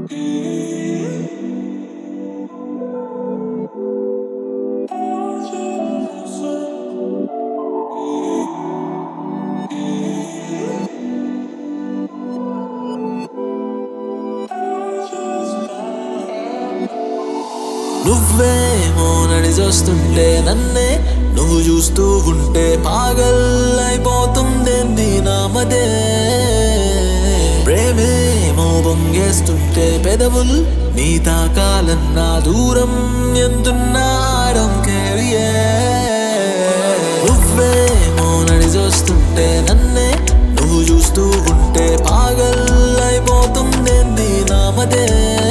నువ్వేమో నడిచొస్తుంటే నన్నే నువ్వు చూస్తూ ఉంటే పాగల్లైపోతుందేంది నామదే ప్రేమేమో బొంగేస్తుంటే పెదవుల్ నీ తాకాలన్నా దూరం ఎంతున్నా కేరియే నువ్వేమో నడిచొస్తుంటే నన్నే నువ్వు చూస్తూ ఉంటే పాగల్లైపోతుందేంది నామదే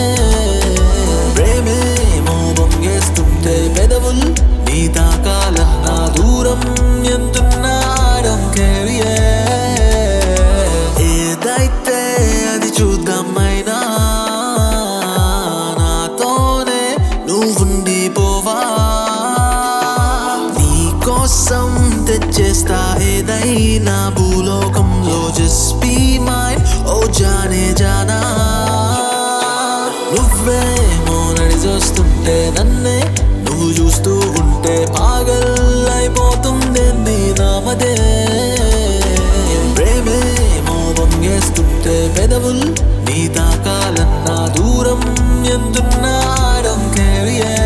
ప్రేమేమో బొంగేస్తుంటే పెదవుల్ నీ తాకాలన్నా దూరం ఎంతున్నా కేరియే ఏదైతే అది చూద్దామైనా నాతోనే నువ్వుండిపోవా నీ కోసం తెచ్చేస్తా ఏదైనా భూలోకంలో జస్ట్ బీ మైన్ ఓ జానే జానా నువ్వేమో నడిచొస్తుంటే నన్నే నువ్వు చూస్తూ ఉంటే పాగల్లైపోతుందేంది నామదే ప్రేమేమో బొంగేస్తుంటే పెదవుల్ నీ తాకాలన్నా దూరం ఎంతున్నా కేరియే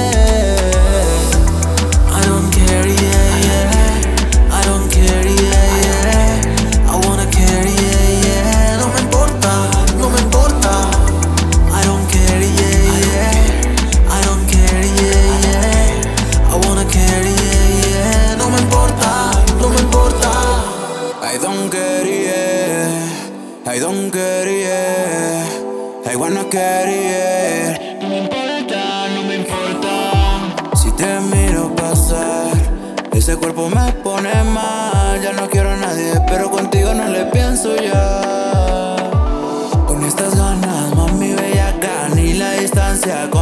I don't care, yeah, yeah. I don't care, yeah, yeah. I wanna carry, yeah, yeah. No me importa, no me importa. I don't care, yeah, yeah. I don't care, yeah, yeah. I wanna carry, yeah, yeah. No me importa, no me importa. I don't care, yeah. I don't care, yeah. I wanna carry, yeah. No me importa, no me importa. Si te miro pasar, ese cuerpo me pone mal. Ya no quiero a nadie, pero contigo no le pienso ya. Con estas ganas, mami, bella ni la distancia.